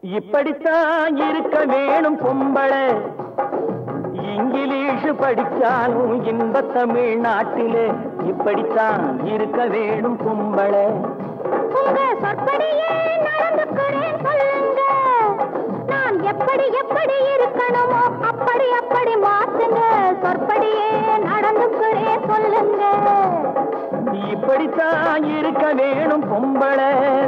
இப்படித்தான் இருக்க வேணும் பொம்பளை இங்கிலீஷ் படிச்சாலும் இன்ப தமிழ்நாட்டிலே இப்படித்தான் இருக்க வேணும் பொம்பளை உங்க சொற்படியே நடந்துக்கிறேன் சொல்லுங்க நான் எப்படி எப்படி இருக்கணுமோ அப்படி அப்படி மாத்துங்க சொற்படியே நடந்துக்கிறேன் சொல்லுங்க இப்படித்தான் இருக்க வேணும் பொம்பளை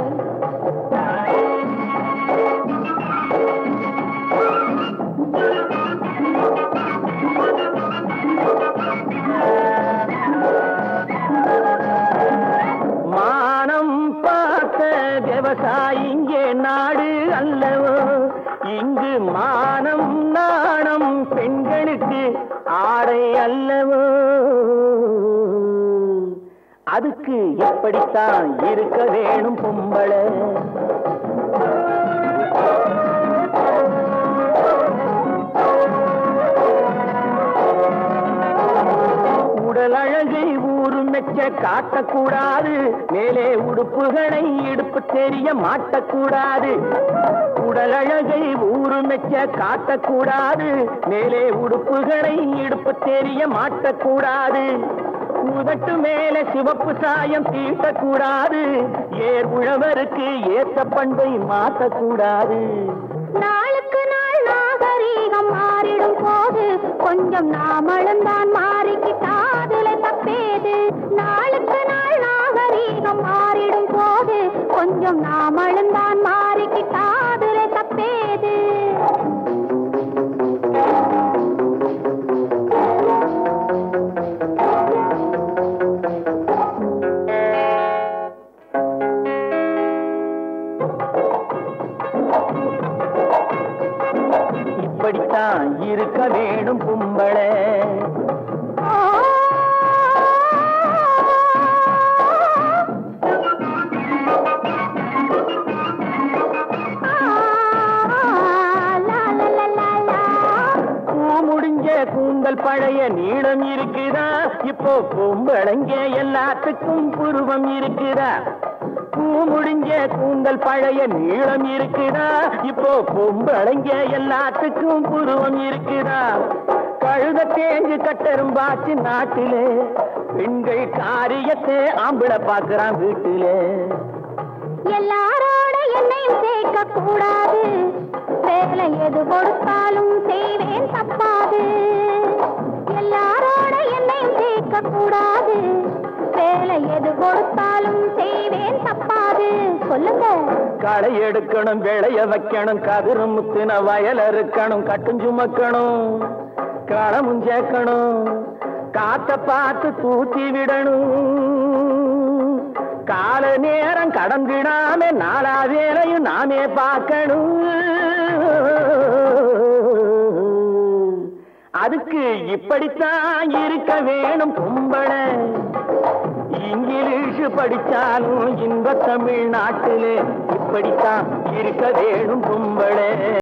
மானம் பார்த்த விவசாயி இங்கே நாடு அல்லவோ இங்கு மானம் நாணம் பெண்களுக்கு ஆடை அல்லவோ அதுக்கு எப்படித்தான் இருக்க வேணும் பொம்பளை உடல் அழகை ஊரு மெச்ச காட்டக்கூடாது மேலே உடுப்புகளை இடுப்பு தெரிய மாட்டக்கூடாது உடல் அழகை ஊரு மெச்ச காட்டக்கூடாது மேலே உடுப்புகளை இடுப்பு தெரிய மாட்டக்கூடாது உதட்டு மேல சிவப்பு சாயம் தீட்டக்கூடாது ஏர் உழவருக்கு ஏத்த பண்பை மாற்றக்கூடாது நாளுக்கு நாள் நாகரீகம் மாறிடும் போது கொஞ்சம் நாமளும் தான் மாறிக்கிட்டாதுல தப்பேது நாளுக்கு நாள் நாகரீகம் மாறிடும் போது கொஞ்சம் நாமளும் தான் மாறிக்கிட்டாதுல தப்பேது இப்படித்தான் இருக்க வேணும் கும்பளை பூ முடிஞ்ச கூந்தல் பழைய நீளம் இருக்குதா இப்போ பொம்பளைங்க எல்லாத்துக்கும் புருவம் இருக்குதா பூ முடிஞ்ச கூந்தல் பழைய நீளம் இருக்குதா இப்போ பொம்பளைங்க எல்லாத்துக்கும் புருவம் இருக்குதா கழுத தேஞ்சு கட்டரும் பாச்சு நாட்டிலே பெண்கள் காரியத்தை ஆம்பிளை பாக்குறான் வீட்டிலே எல்லாரோட என்னையும் சேர்க்க கூடாது வேலை எது கொடுத்தாலும் செய்வேன் தப்பாது எல்லாரோட என்னையும் சேர்க்க கூடாது வேலை எது கொடுத்தாலும் செய்வேன் தப்பாது சொல்லுங்க களை எடுக்கணும் விளைய வைக்கணும் கதிரு முத்தின வயல் அறுக்கணும் கட்டும் சுமக்கணும் களமும் சேர்க்கணும் காத்த பார்த்து தூத்தி விடணும் கால நேரம் கடந்திடாம நாலா வேலையும் நாமே பார்க்கணும் அதுக்கு இப்படித்தான் இருக்க வேணும் கும்பளை இங்கிலீஷ் படிச்சாலும் இன்ப தமிழ்நாட்டிலே இப்படித்தான் இருக்க வேணும் கும்பளே